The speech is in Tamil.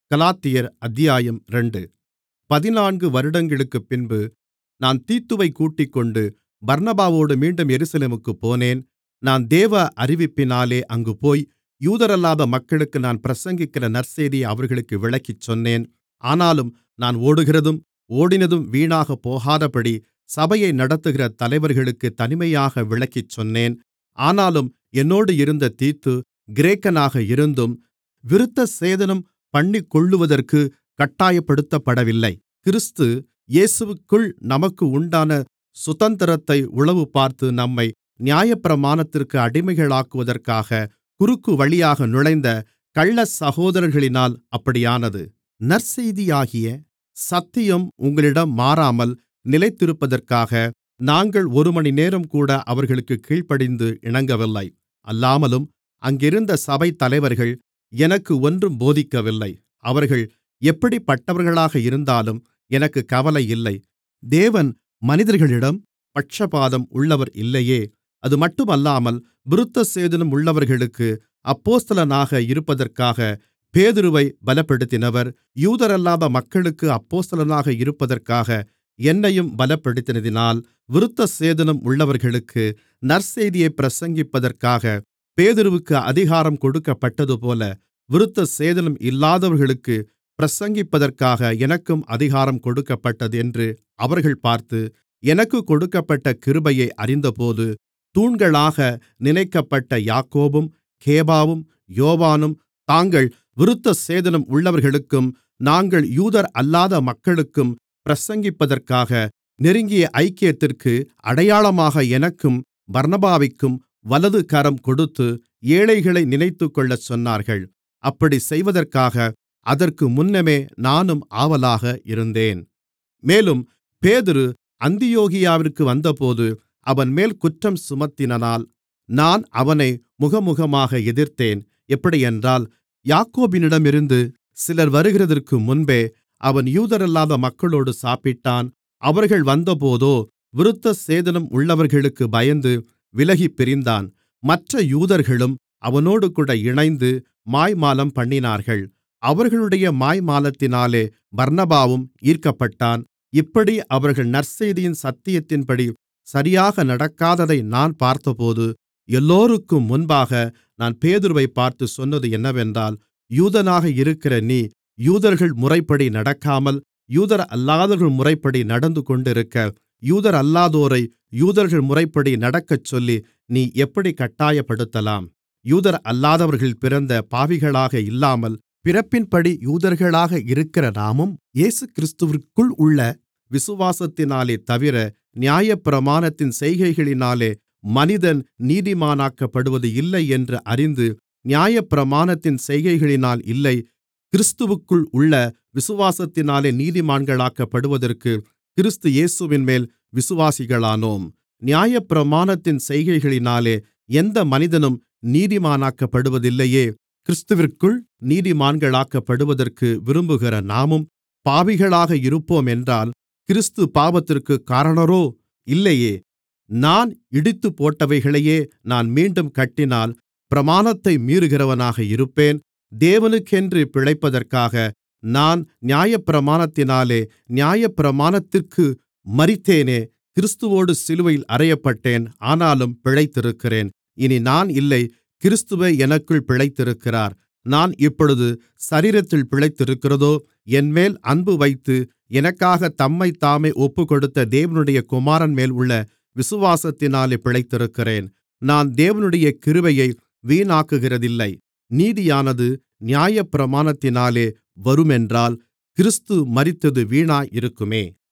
கலாத்தியர் அத்தியாயம் இரண்டு பதினான்கு வருடங்களுக்குப்பின்பு நான் தீத்துவைக் கூட்டிக்கொண்டு பர்னபாவோடு மீண்டும் எருசலேமுக்குப் போனேன் நான் தேவ அறிவிப்பினாலே அங்கு போய் யூதரல்லாத மக்களுக்கு நான் பிரசங்கிக்கிற நற்செய்தியை அவர்களுக்கு விளக்கிச் சொன்னேன் ஆனாலும் நான் ஓடுகிறதும் ஓடினதும் வீணாகப் போகாதபடி சபையை நடத்துகிற தலைவர்களுக்குத் தனிமையாக விளக்கிச் சொன்னேன் ஆனாலும் என்னோடு இருந்த தீத்து கிரேக்கனாக இருந்தும் விருத்தசேதனம் பண்ணிக்கொள்ளுவதற்குக் கட்டாயப்படுத்தப்படவில்லை கிறிஸ்து இயேசுவிற்குள் நமக்கு உண்டான சுதந்திரத்தை உளவுபார்த்து நம்மை நியாயப்பிரமாணத்திற்கு அடிமைகளாக்குவதற்காக குறுக்குவழியாக நுழைந்த கள்ளச் சகோதரர்களினால் அப்படியானது நற்செய்தியாகிய சத்தியம் உங்களிடம் மாறாமல் நிலைத்திருப்பதற்காக நாங்கள் ஒருமணிநேரம்கூட அவர்களுக்குக் கீழ்ப்படிந்து இணங்கவில்லை அல்லாமலும் அங்கிருந்த சபைத் தலைவர்கள் எனக்கு ஒன்றும் போதிக்கவில்லை அவர்கள் எப்படிப்பட்டவர்களாக இருந்தாலும் எனக்குக் கவலை இல்லை தேவன் மனிதர்களிடம் பட்சபாதம் உள்ளவர் இல்லையே அதுமட்டுமல்லாமல் விருத்தசேதனம் உள்ளவர்களுக்கு அப்போஸ்தலனாக இருப்பதற்காக பேதுருவைப் பலப்படுத்தினவர் யூதரல்லாத மக்களுக்கு அப்போஸ்தலனாக இருப்பதற்காக என்னையும் பலப்படுத்தினதினால் விருத்தசேதனம் உள்ளவர்களுக்கு நற்செய்தியைப் பிரசங்கிப்பதற்காக பேதுருவுக்கு அதிகாரம் கொடுக்கப்பட்டதுபோல விருத்தசேதனம் இல்லாதவர்களுக்குப் பிரசங்கிப்பதற்காக எனக்கும் அதிகாரம் கொடுக்கப்பட்டதென்று அவர்கள் பார்த்து எனக்குக் கொடுக்கப்பட்ட கிருபையை அறிந்தபோது தூண்களாக நினைக்கப்பட்ட யாக்கோபும் கேபாவும் யோவானும் தாங்கள் விருத்தசேதனம் உள்ளவர்களுக்கும் நாங்கள் யூதர் அல்லாத மக்களுக்கும் பிரசங்கிப்பதற்காக நெருங்கிய ஐக்கியத்திற்கு அடையாளமாக எனக்கும் பர்னபாவிற்கும் வலது கரம் கொடுத்து ஏழைகளை நினைத்துக்கொள்ளச் சொன்னார்கள் அப்படிச் செய்வதற்காக அதற்கு முன்னமே நானும் ஆவலாக இருந்தேன் மேலும் பேதுரு அந்தியோகியாவிற்கு வந்தபோது அவன்மேல் குற்றம் சுமத்தினதால் நான் அவனை முகமுகமாக எதிர்த்தேன் எப்படியென்றால் யாக்கோபினிடமிருந்து சிலர் வருகிறதற்கு முன்பே அவன் யூதரல்லாத மக்களோடு சாப்பிட்டான் அவர்கள் வந்தபோதோ விருத்தசேதனம் உள்ளவர்களுக்குப் பயந்து விலகிப் பிரிந்தான் மற்ற யூதர்களும் அவனோடுகூட இணைந்து மாய்மாலம் பண்ணினார்கள் அவர்களுடைய மாய்மாலத்தினாலே பர்னபாவும் ஈர்க்கப்பட்டான் இப்படி அவர்கள் நற்செய்தியின் சத்தியத்தின்படி சரியாக நடக்காததை நான் பார்த்தபோது எல்லோருக்கும் முன்பாக நான் பேதுருவைப் பார்த்து சொன்னது என்னவென்றால் யூதனாக இருக்கிற நீ யூதர்கள் முறைப்படி நடக்காமல் யூதர் அல்லாதவர்கள் முறைப்படி நடந்துகொண்டிருக்க யூதர் அல்லாதோரை யூதர்கள் முறைப்படி நடக்கச்சொல்லி நீ எப்படி கட்டாயப்படுத்தலாம் யூதர் அல்லாதவர்கள் பிறந்த பாவிகளாக இல்லாமல் பிறப்பின்படி யூதர்களாக இருக்கிற நாமும் இயேசுகிறிஸ்துவிற்குள் உள்ள விசுவாசத்தினாலே தவிர நியாயப்பிரமாணத்தின் செய்கைகளினாலே மனிதன் நீதிமானாக்கப்படுவது இல்லை என்று அறிந்து நியாயப்பிரமாணத்தின் செய்கைகளினால் இல்லை கிறிஸ்துவுக்குள் உள்ள விசுவாசத்தினாலே நீதிமான்களாக்கப்படுவதற்கு கிறிஸ்து இயேசுவின்மேல் விசுவாசிகளானோம் நியாயப்பிரமாணத்தின் செய்கைகளினாலே எந்த மனிதனும் நீதிமானாக்கப்படுவதில்லையே கிறிஸ்துவிற்குள் நீதிமான்களாக்கப்படுவதற்கு விரும்புகிற நாமும் பாவிகளாக இருப்போமென்றால் கிறிஸ்து பாவத்திற்குக் காரணரோ இல்லையே நான் இடித்துப்போட்டவைகளையே நான் மீண்டும் கட்டினால் பிரமாணத்தை மீறுகிறவனாக இருப்பேன் தேவனுக்கென்று பிழைப்பதற்காக நான் நியாயப்பிரமாணத்தினாலே நியாயப்பிரமாணத்திற்கு மரித்தேனே கிறிஸ்துவோடு சிலுவையில் அறையப்பட்டேன் ஆனாலும் பிழைத்திருக்கிறேன் இனி நான் இல்லை கிறிஸ்துவே எனக்குள் பிழைத்திருக்கிறார் நான் இப்பொழுது சரீரத்தில் பிழைத்திருக்கிறதோ என்மேல் அன்பு வைத்து எனக்காக தம்மைத்தாமே ஒப்புக்கொடுத்த தேவனுடைய குமாரன்மேல் உள்ள விசுவாசத்தினாலே பிழைத்திருக்கிறேன் நான் தேவனுடைய கிருபையை வீணாக்குகிறதில்லை நீதியானது நியாயப்பிரமாணத்தினாலே வருமென்றால் கிறிஸ்து மரித்தது வீணாயிருக்குமே